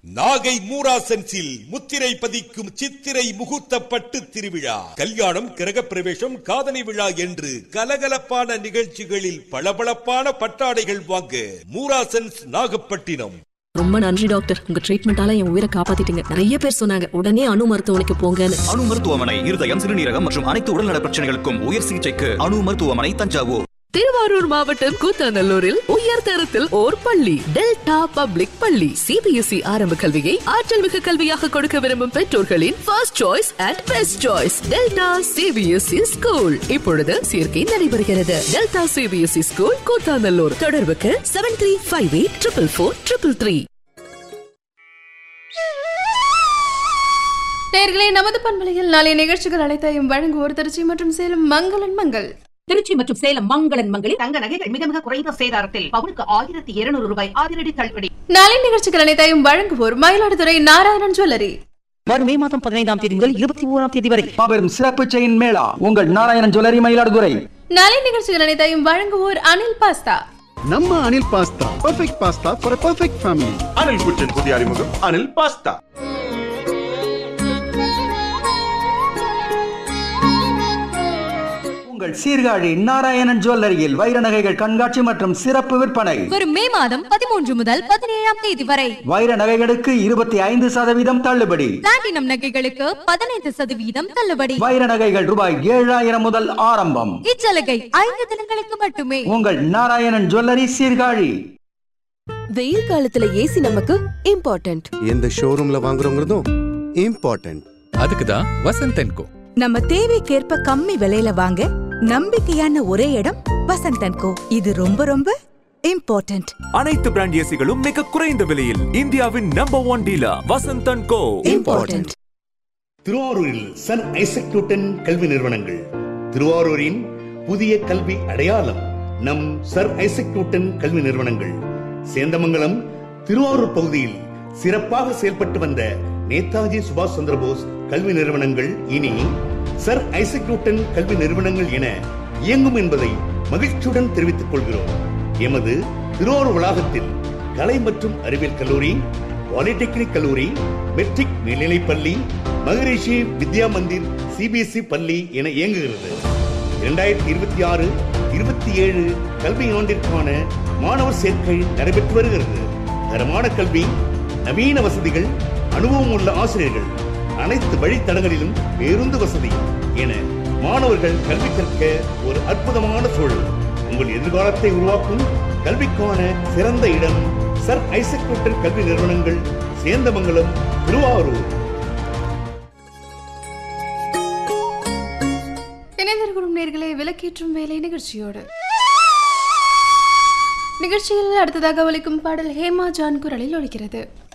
நாகை மூராசன்ஸில் முத்திரை பதிக்கும் சித்திரை முகூர்த்த பட்டு திருவிழா கல்யாணம் கிரகப்பிரவேசம் காதணி விழா என்று கலகலப்பான நிகழ்ச்சிகளில் பளபளப்பான பட்டாடைகள் வாங்க மூராசன்ஸ் நாகப்பட்டினம் ரொம்ப நன்றி டாக்டர் உங்க ட்ரீட்மெண்டால என் உயிரை காப்பாத்திட்டீங்க நிறைய பேர் சொன்னாங்க உடனே அணு மருத்துவமனைக்கு போங்கன்னு அணு மருத்துவமனை இருதயம் சிறுநீரகம் மற்றும் அனைத்து உடல்நல பிரச்சனைகளுக்கும் உயர் சிகிச்சைக்கு அணு மருத்துவமனை தஞ்சாவூர் திருவாரூர் மாவட்டம் கூத்தாநல்லூரில் உயர் தரத்தில் ஓர் பள்ளி டெல்டா பப்ளிக் பள்ளி சிபிஎஸ்இ ஆரம்ப கல்வியை ஆற்றல் மிகு கல்வியாக கொடுக்க விரும்பும் பெற்றோர்களின் first choice and best choice Delta CBSE school இப்பொழுது சேர்க்கை நடைபெறுகிறது டெல்டா சிபிஎஸ்இ ஸ்கூல் கூத்தாநல்லூர் தொடர்புக்கு seven three five eight triple four triple three நேர்களே நமது பண்பலையில் நாளைய நிகழ்ச்சிகள் அனைத்தையும் வழங்குவோர் திருச்சி மற்றும் சேலம் மங்களன் மங்கள் திருச்சி மற்றும் சேலம் மங்களன் மங்களில் தங்க நகைகள் மிக மிக குறைந்த சேதாரத்தில் பவுனுக்கு ஆயிரத்தி இருநூறு ரூபாய் அதிரடி தள்ளுபடி நாளை நிகழ்ச்சிகள் அனைத்தையும் வழங்குவோர் மயிலாடுதுறை நாராயணன் ஜுவல்லரி வரும் மே மாதம் பதினைந்தாம் தேதி முதல் இருபத்தி ஓராம் தேதி வரை மாபெரும் சிறப்பு செயின் மேளா உங்கள் நாராயணன் ஜுவல்லரி மயிலாடுதுறை நாளை நிகழ்ச்சிகள் அனைத்தையும் வழங்குவோர் அனில் பாஸ்தா ನಮ್ಮ Anil pasta perfect pasta for perfect family Anil குற்றின் புதிய அறிமுகம் அனில் பாஸ்தா உங்கள் சீர்காழி நாராயணன் ஜுவல்லரியில் வைர நகைகள் கண்காட்சி மற்றும் சிறப்பு விற்பனை வரும் மே மாதம் பதிமூன்று முதல் பதினேழாம் தேதி வரை வைர நகைகளுக்கு இருபத்தி ஐந்து சதவீதம் தள்ளுபடி பிளாட்டினம் நகைகளுக்கு பதினைந்து சதவீதம் தள்ளுபடி வைர நகைகள் ரூபாய் ஏழாயிரம் முதல் ஆரம்பம் இச்சலுகை ஐந்து தினங்களுக்கு மட்டுமே உங்கள் நாராயணன் ஜுவல்லரி சீர்காழி வெயில் காலத்துல ஏசி நமக்கு இம்பார்ட்டன்ட் எந்த ஷோரூம்ல வாங்குறோங்கிறதும் இம்பார்ட்டன்ட் அதுக்கு தான் வசந்த் அண்ட் கோ நம்ம தேவைக்கேற்ப கம்மி விலையில வாங்க நம்பிக்கையான ஒரே இடம் வசந்தன் கோ இது ரொம்ப ரொம்ப இம்பார்ட்டன்ட் அனைத்து பிராண்ட் ஏசிகளும் மிக குறைந்த விலையில் இந்தியாவின் number one dealer Vasanth and co important திருவாரூரில் சன் ஐசக் நியூட்டன் கல்வி நிறுவனங்கள் திருவாரூரின் புதிய கல்வி அடையாளம் நம் சர் ஐசக் நியூட்டன் கல்வி நிறுவனங்கள் சேந்தமங்கலம் திருவாரூர் பகுதியில் சிறப்பாக செயல்பட்டு வந்த நேதாஜி சுபாஷ் சந்திரபோஸ் கல்வி நிறுவனங்கள் இனி சர் ஐசக் நியூட்டன் கல்வி நிறுவனங்கள் என இயங்கும் என்பதை மகிழ்ச்சியுடன் தெரிவித்துக் கொள்கிறோம் எமது திருவாரூர் வளாகத்தில் கலை மற்றும் அறிவியல் கல்லூரி பாலிடெக்னிக் கல்லூரி மெட்ரிக் மேல்நிலைப் பள்ளி மகரிஷி வித்யா மந்திர் சிபிஎஸ்இ பள்ளி என இயங்குகிறது இரண்டாயிரத்தி இருபத்தி ஆறு இருபத்தி ஏழு கல்வி ஆண்டிற்கான மாணவர் சேர்க்கை நடைபெற்று வருகிறது தரமான கல்வி நவீன வசதிகள் அனுபவம் உள்ள ஆசிரியர்கள் அனைத்து வழித்தடங்களிலும் பேருந்து வசதி என மாணவர்கள் கல்வி கற்க ஒரு அற்புதமான சூழல் உங்கள் எதிர்காலத்தை உருவாக்கும் கல்விக்கான சிறந்த இடம் சர் ஐசக் நியூட்டன் கல்வி நிறுவனங்கள் சேந்தமங்கலம் திருவாரூர் இணைந்திருக்கும் நேர்களே விளக்கேற்றும் வேலை நிகழ்ச்சியோடு நிகழ்ச்சியில் அடுத்ததாக ஒலிக்கும் பாடல் ஹேமா ஜான் குரலில் ஒலிக்கிறது